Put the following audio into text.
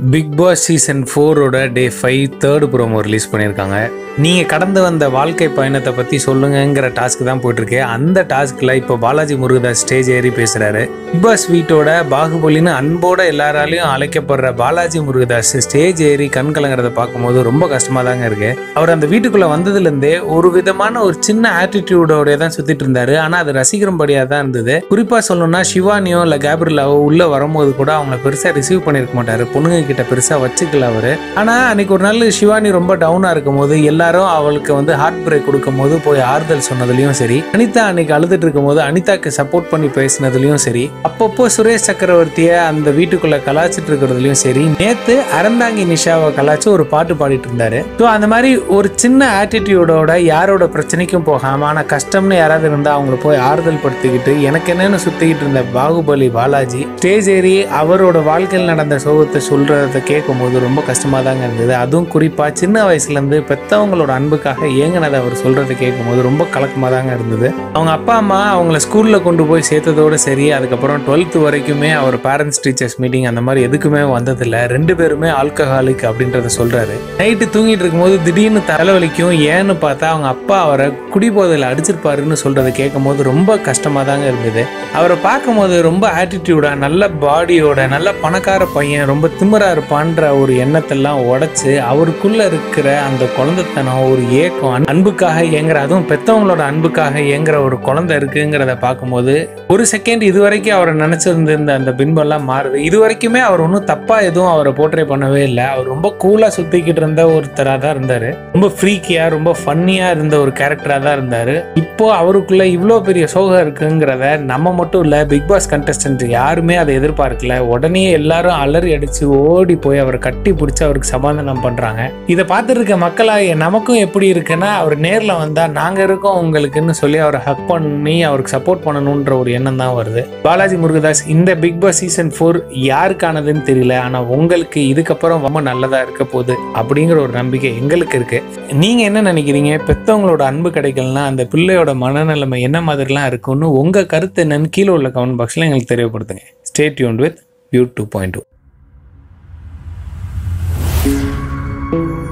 big Boss season ஃபோரோட day five third promo release பண்ணியிருக்காங்க நீங்கள் கடந்து வந்த வாழ்க்கை பயணத்தை பற்றி சொல்லுங்கங்கிற டாஸ்க் தான் போயிட்டுருக்கு அந்த டாஸ்கில் இப்போ பாலாஜி முருகதாஸ் ஸ்டேஜ் ஏறி பேசுகிறாரு பிக் பாஸ் வீட்டோட பாகுபலின்னு அன்போட எல்லாராலையும் அழைக்கப்படுற பாலாஜி முருகதாஸ் ஸ்டேஜ் ஏறி கண் கலங்குறத பார்க்கும்போது ரொம்ப கஷ்டமாக தாங்க இருக்கு அவர் அந்த வீட்டுக்குள்ளே வந்ததுலேருந்தே ஒரு விதமான ஒரு சின்ன ஆட்டிடியூடோட தான் சுற்றிட்டு இருந்தாரு ஆனால் அது ரசிக்கிறபடியாக தான் இருந்தது குறிப்பாக சொல்லணும்னா சிவானியோ இல்லை கேப்ரிலாவோ உள்ளே வரும்போது கூட அவங்கள பெருசாக ரிசீவ் பண்ணியிருக்க மாட்டாரு பொண்ணுங்க கிட்ட பெருசாக வச்சுக்கல அவர் ஆனால் அன்னைக்கு ஒரு நாள் சிவானி ரொம்ப டவுனாக இருக்கும் போது எல்லாரும் அவளுக்கு வந்து ஹார்ட் பிரேக் கொடுக்கும் போது போய் ஆறுதல் சொன்னதுலையும் சரி அனிதா அன்னைக்கு அழுதுட்டு இருக்கும் போது அனிதாக்கு சப்போர்ட் பண்ணி பேசினதுலையும் சரி அப்பப்போ சுரேஷ் சக்கரவர்த்தியை அந்த வீட்டுக்குள்ள கலாச்சிட்டு இருக்கிறதுலையும் சரி நேத்து அறந்தாங்கி நிஷாவை கலாச்சு ஒரு பாட்டு பாடிட்டு இருந்தாரு ஸோ அந்த மாதிரி ஒரு சின்ன ஆட்டிடியூடோட யாரோட பிரச்சனைக்கும் போகாம ஆனால் கஷ்டம்னு யாராவது இருந்தால் அவங்கள போய் ஆறுதல் படுத்திக்கிட்டு எனக்கு என்னன்னு சுத்திக்கிட்டு இருந்த பாகுபலி பாலாஜி ஸ்டேஜ் ஏறி அவரோட வாழ்க்கையில் நடந்த சோகத்தை சொல்றதை கேட்கும் போது ரொம்ப கஷ்டமா தாங்க இருந்தது அதுவும் குறிப்பா சின்ன வயசுல இருந்து பெத்தவங்களோட அன்புக்காக ஏங்கினதை அவர் சொல்றதை கேட்கும் போது ரொம்ப கலக்கமா தாங்க இருந்தது அவங்க அப்பா அம்மா அவங்கள ஸ்கூல்ல கொண்டு போய் சேர்த்ததோட சரி அதுக்கப்புறம் டுவெல்த் வரைக்குமே அவர் பேரண்ட்ஸ் டீச்சர்ஸ் மீட்டிங் அந்த மாதிரி எதுக்குமே வந்ததில்ல ரெண்டு பேருமே ஆல்கஹாலிக் அப்படின்றத சொல்றாரு நைட்டு தூங்கிட்டு இருக்கும்போது திடீர்னு தலைவலிக்கும் ஏன்னு பார்த்தா அவங்க அப்பா அவரை குடிபோதையில் அடிச்சிருப்பாருன்னு சொல்றதை கேட்கும் போது ரொம்ப கஷ்டமா தாங்க இருந்தது அவரை பார்க்கும்போது ரொம்ப ஆட்டிடியூடா நல்ல பாடியோட நல்ல பணக்கார பையன் ரொம்ப திமிரா இருப்பான்ற ஒரு எண்ணத்தெல்லாம் உடைச்சு அவருக்குள்ள இருக்கிற அந்த குழந்தைத்தனம் ஒரு ஏக்கம் அன்- அன்புக்காக ஏங்குற அதுவும் பெத்தவங்களோட அன்புக்காக ஏங்குற ஒரு குழந்தை இருக்குங்கிறத பார்க்கும்போது ஒரு செகண்ட் இது வரைக்கும் அவரை நினைச்சிருந்திருந்த அந்த பின்பெல்லாம் மாறுது இது வரைக்குமே அவர் ஒன்றும் தப்பா எதுவும் அவரை போர்ட்ரே பண்ணவே இல்லை அவர் ரொம்ப கூலா சுத்திக்கிட்டு இருந்த ஒருத்தராக தான் இருந்தாரு ரொம்ப ஃப்ரீக்கியா ரொம்ப ஃபன்னியா இருந்த ஒரு கேரக்டரா தான் இருந்தாரு இப்போ அவருக்குள்ள இவ்வளோ பெரிய சோகம் இருக்குங்கிறத நம்ம மட்டும் இல்ல பிக் பாஸ் கண்டஸ்டன்ட் யாருமே அதை எதிர்பார்க்கல உடனே எல்லாரும் அலறி அடிச்சு ஓடி போய் அவரை கட்டி பிடிச்சி அவருக்கு சமாதானம் பண்றாங்க இதை பார்த்துட்டு இருக்க மக்களாகிய நமக்கும் எப்படி இருக்குன்னா அவர் நேர்ல வந்தா நாங்க இருக்கோம் உங்களுக்குன்னு சொல்லி அவரை ஹக் பண்ணி அவருக்கு சப்போர்ட் பண்ணணுன்ற ஒரு எண்ணம் தான் வருது பாலாஜி முருகதாஸ் இந்த பிக் பாஸ் சீசன் ஃபோர் யாருக்கானதுன்னு தெரியல ஆனா உங்களுக்கு இதுக்கப்புறம் ரொம்ப நல்லதா இருக்க போகுது அப்படிங்கிற ஒரு நம்பிக்கை எங்களுக்கு இருக்கு நீங்க என்ன நினைக்கிறீங்க பெத்தவங்களோட அன்பு கிடைக்கலனா அந்த பிள்ளையோட மனநிலைமை என்ன மாதிரிலாம் இருக்கும்னு உங்க கருத்து என்னன்னு கீழே உள்ள கமெண்ட் பாக்ஸ்ல எங்களுக்கு தெரியப்படுத்துங்க stay tuned with view to point two